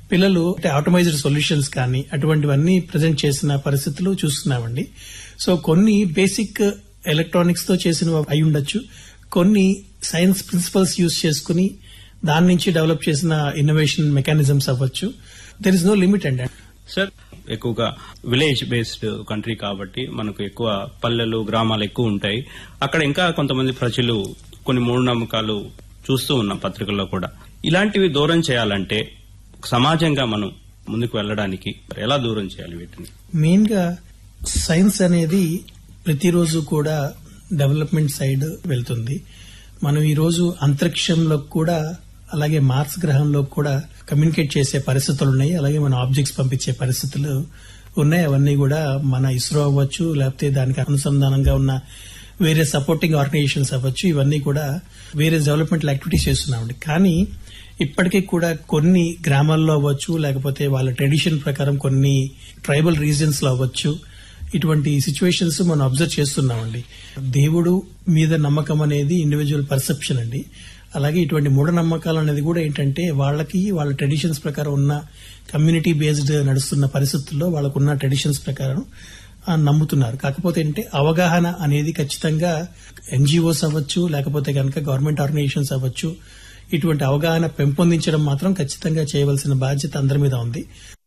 పిల్లలు automated solutions కానీ అటువంటివన్నీ present చేసిన పరిస్థితులు చూస్తున్నామండి సో కొన్ని బేసిక్ ఎలక్ట్రానిక్స్ తో చేసినవి అయి ఉండొచ్చు కొన్ని సైన్స్ ప్రిన్సిపల్స్ యూజ్ చేసుకుని దాని నుంచి డెవలప్ చేసిన ఇన్నోవేషన్ మెకానిజమ్స్ అవ్వచ్చు దెర్ ఇస్ నో లిమిట్ అండి సార్ ఎక్కువగా విలేజ్ బేస్డ్ కంట్రీ కాబట్టి మనకు ఎక్కువ పల్లెలు గ్రామాలు ఎక్కువ ఉంటాయి అక్కడ ఇంకా కొంతమంది ప్రజలు కొన్ని మూఢనమ్మకాలు చూస్తూ ఉన్నాం పత్రికల్లో కూడా ఇలాంటివి దూరం చేయాలంటే సమాజంగా మనం ముందుకు వెళ్ళడానికి ఎలా దూరం చేయాలి వీటిని మెయిన్ గా సైన్స్ అనేది ప్రతిరోజు కూడా డెవలప్మెంట్ సైడ్ వెళ్తుంది మనం ఈ రోజు అంతరిక్షంలో కూడా అలాగే మార్స్ గ్రహంలో కూడా కమ్యూనికేట్ చేసే పరిస్థితులు ఉన్నాయి అలాగే మన ఆబ్జెక్ట్స్ పంపించే పరిస్థితులు ఉన్నాయి అవన్నీ కూడా మన ఇస్రో అవ్వచ్చు లేకపోతే దానికి అనుసంధానంగా ఉన్న వేరే సపోర్టింగ్ ఆర్గనైజేషన్స్ అవ్వచ్చు ఇవన్నీ కూడా వేరే డెవలప్మెంట్ యాక్టివిటీస్ చేస్తున్నామండి కానీ ఇప్పటికీ కూడా కొన్ని గ్రామాల్లో అవ్వచ్చు లేకపోతే వాళ్ళ ట్రెడిషన్ ప్రకారం కొన్ని ట్రైబల్ రీజన్స్ లో అవ్వచ్చు ఇటువంటి సిచ్యువేషన్స్ మనం అబ్జర్వ్ చేస్తున్నామండి దేవుడు మీద నమ్మకం అనేది ఇండివిజువల్ పర్సెప్షన్ అండి అలాగే ఇటువంటి మూఢనమ్మకాలు అనేది కూడా ఏంటంటే వాళ్ళకి వాళ్ళ ట్రెడిషన్స్ ప్రకారం ఉన్న కమ్యూనిటీ బేస్డ్ నడుస్తున్న పరిస్థితుల్లో వాళ్ళకున్న ట్రెడిషన్స్ ప్రకారం ఆ, నమ్ముతున్నారు కాకపోతే ఏంటంటే అవగాహన అనేది ఖచ్చితంగా ఎన్జిఓస్ అవ్వచ్చు లేకపోతే కనుక గవర్నమెంట్ ఆర్గనైజేషన్స్ అవ్వచ్చు ఇటువంటి అవగాహన పెంపొందించడం మాత్రం ఖచ్చితంగా చేయవలసిన బాధ్యత అందరి మీద ఉంది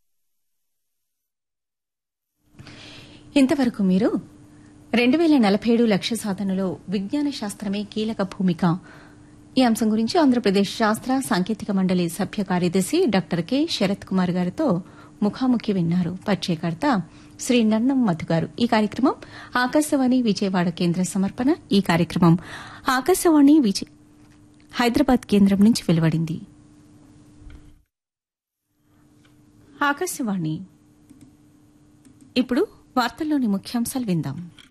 ఇంతవరకు మీరు రెండు వేల నలభై ఏడు లక్ష్య సాధనలో విజ్ఞాన శాస్త్రమే కీలక భూమిక ఈ అంశం గురించి ఆంధ్రప్రదేశ్ శాస్త్ర సాంకేతిక మండలి సభ్య కార్యదర్శి డాక్టర్ కె శరత్ కుమార్ గారితో ముఖాముఖి విన్నారు పరిచయకర్త శ్రీ నన్నం మధు గారు ఈ కార్యక్రమం ఆకాశవాణి విజయవాడ కేంద్ర సమర్పణ ఈ కార్యక్రమం ఆకాశవాణి విజయ హైదరాబాద్ కేంద్రం నుంచి వెలువడింది ఆకాశవాణి ఇప్పుడు వార్తల్లోని ముఖ్యాంశాలు విందాం